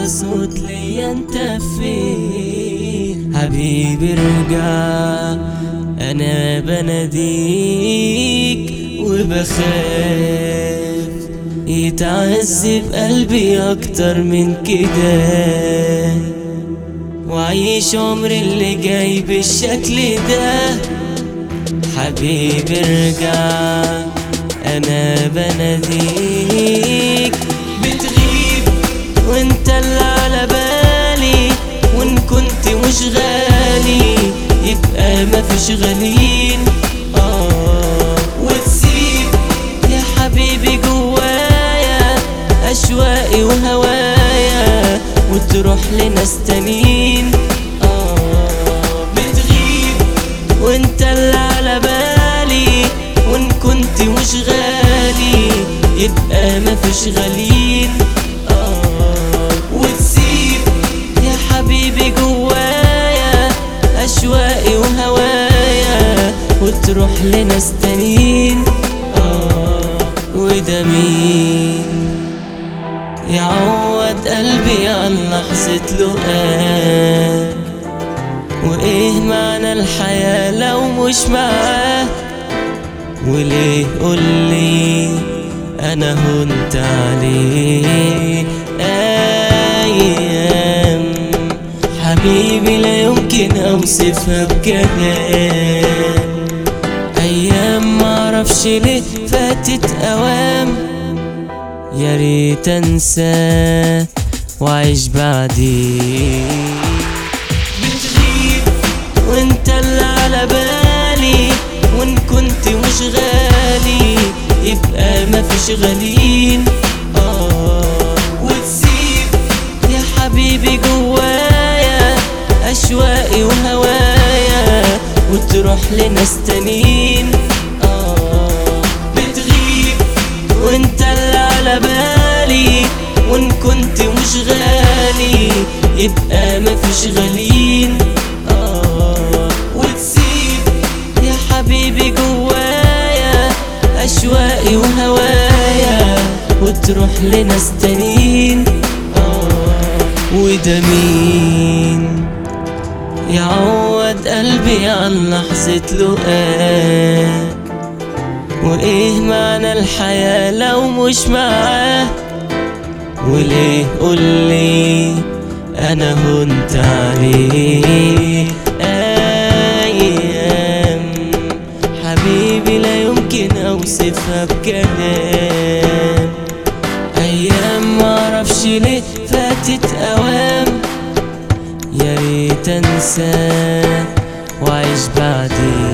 صوت ليا انت فين حبيبي ارجع انا بناديك وبخاف يتعذب قلبي اكتر من كده وعيش عمري اللي جاي بالشكل ده حبيبي ارجع انا بناديك بتغيب وانت اللي على بالي وان كنت مش غالي يبقى مفيش غاليين اه وتسيب يا حبيبي جوايا اشواقي وهوايا وتروح لناس تانيين اه بتغيب وانت اللي على بالي وان كنت مش غالي يبقى مفيش غاليين اه وتسيب يا حبيبي جوايا اشواقي وهوايا وتروح لناس تانيين اه وده مين يعوض قلبي عن لحظة لقاك وايه معنى الحياة لو مش معاه وليه قولي انا هنت عليه ايام حبيبي لا يمكن اوصفها بكلام ايام معرفش ليه فاتت اوام يا ريت انساه واعيش بعديه بتغيب وانت اللي على بالي وان كنت مش غالي يبقى مفيش غاليين اه وتسيب يا حبيبي جوايا اشواقي وهوايا وتروح لناس تانيين اه بتغيب وانت اللي على بالي وان كنت مش غالي يبقى مفيش غاليين اه وتسيب يا حبيبي جوايا اشواقي وهوايا وتروح لناس تانيين اه وده مين يعوض قلبي عن لحظة لقاك وايه معنى الحياة لو مش معاه وليه قولي انا هنت عليه ايام حبيبي لا يمكن اوصفها بكلام ايام معرفش ليه فاتت اوام يا ريت انساه واعيش بعدين